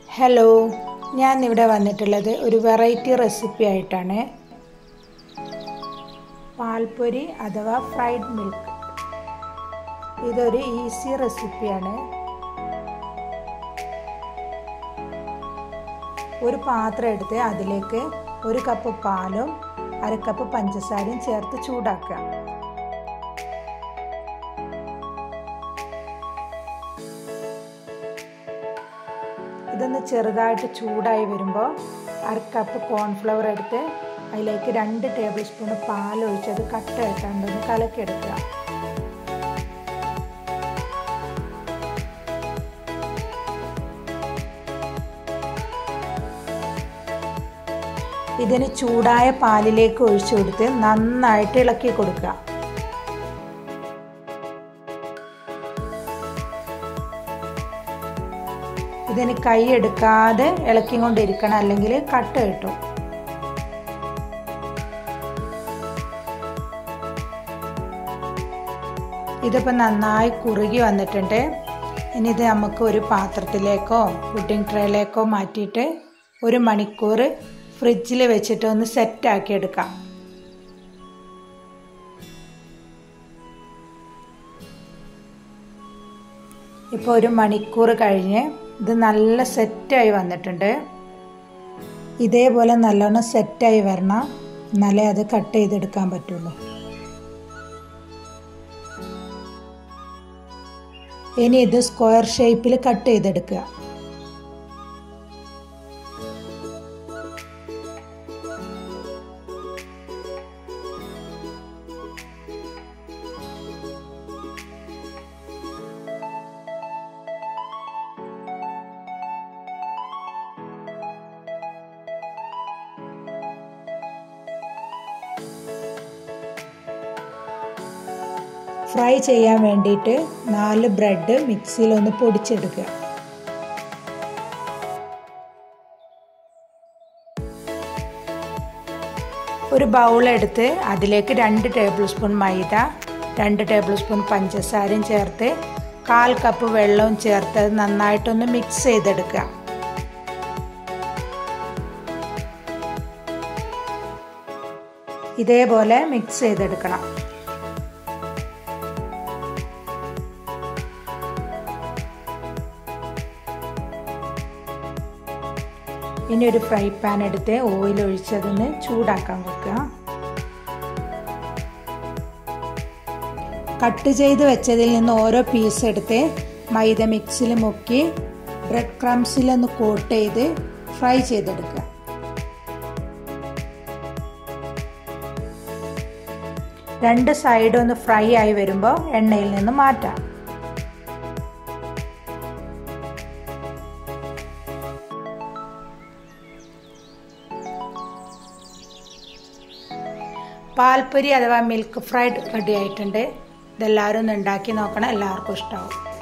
hello ഞാൻ ഇവിടെ വന്നിട്ടുള്ളത് ഒരു വെറൈറ്റി റെസിപ്പി ആയിട്ടാണ് പാൽപ്പൊരി അഥവാ ഫ്രൈഡ് മിൽക്ക് ഇതൊരു ഈസി റെസിപ്പിയാണ് ഒരു പാത്രം എടുത്ത് അതിലേക്ക് ഒരു കപ്പ് പാലും അര കപ്പ് പഞ്ചസാരയും ചേർത്ത് ചൂടാക്കുക ഇതൊന്ന് ചെറുതായിട്ട് ചൂടായി വരുമ്പോൾ അര കപ്പ് കോൺഫ്ലവർ എടുത്ത് അതിലേക്ക് രണ്ട് ടേബിൾ സ്പൂൺ പാൽ ഒഴിച്ച് അത് കട്ട ഇട്ടാണ്ടൊന്ന് കലക്കിയെടുക്കുക ഇതിന് ചൂടായ പാലിലേക്ക് ഒഴിച്ചു കൊടുത്ത് നന്നായിട്ട് ഇളക്കി കൊടുക്കുക ഇതിന് കൈ എടുക്കാതെ ഇളക്കിക്കൊണ്ടിരിക്കണം അല്ലെങ്കിൽ കട്ട കിട്ടും ഇതിപ്പോൾ നന്നായി കുറുകി വന്നിട്ടുണ്ട് ഇനി ഇത് നമുക്ക് ഒരു പാത്രത്തിലേക്കോ പുഡിംഗ് ട്രേയിലേക്കോ മാറ്റിയിട്ട് ഒരു മണിക്കൂർ ഫ്രിഡ്ജിൽ വെച്ചിട്ട് ഒന്ന് സെറ്റാക്കി എടുക്കാം ഇപ്പോൾ ഒരു മണിക്കൂർ കഴിഞ്ഞ് ഇത് നല്ല സെറ്റായി വന്നിട്ടുണ്ട് ഇതേപോലെ നല്ലോണം സെറ്റായി വരണം എന്നാലേ അത് കട്ട് ചെയ്തെടുക്കാൻ പറ്റുള്ളൂ ഇനി ഇത് സ്ക്വയർ ഷേപ്പിൽ കട്ട് ചെയ്തെടുക്കുക ഫ്രൈ ചെയ്യാൻ വേണ്ടിയിട്ട് നാല് ബ്രെഡ് മിക്സിയിൽ ഒന്ന് പൊടിച്ചെടുക്കുക ഒരു ബൗൾ എടുത്ത് അതിലേക്ക് രണ്ട് ടേബിൾ സ്പൂൺ മൈദ രണ്ട് ടേബിൾ സ്പൂൺ പഞ്ചസാരയും ചേർത്ത് കാൽ കപ്പ് വെള്ളവും ചേർത്ത് നന്നായിട്ടൊന്ന് മിക്സ് ചെയ്തെടുക്കുക ഇതേപോലെ മിക്സ് ചെയ്തെടുക്കണം ഇനി ഒരു ഫ്രൈ പാൻ എടുത്ത് ഓയിൽ ഒഴിച്ചതൊന്ന് ചൂടാക്കാൻ വെക്കുക കട്ട് ചെയ്ത് വെച്ചതിൽ നിന്ന് ഓരോ പീസ് എടുത്ത് മൈദ മിക്സിൽ മുക്കി ബ്രെഡ് ക്രംസിലൊന്ന് കോട്ട് ചെയ്ത് ഫ്രൈ ചെയ്തെടുക്കുക രണ്ട് സൈഡ് ഒന്ന് ഫ്രൈ ആയി വരുമ്പോൾ എണ്ണയിൽ നിന്ന് മാറ്റാം പാൽപ്പൊരി അഥവാ മിൽക്ക് ഫ്രൈഡ് റെഡി ആയിട്ടുണ്ട് ഇതെല്ലാവരും ഒന്ന് ഉണ്ടാക്കി നോക്കണം എല്ലാവർക്കും ഇഷ്ടമാവും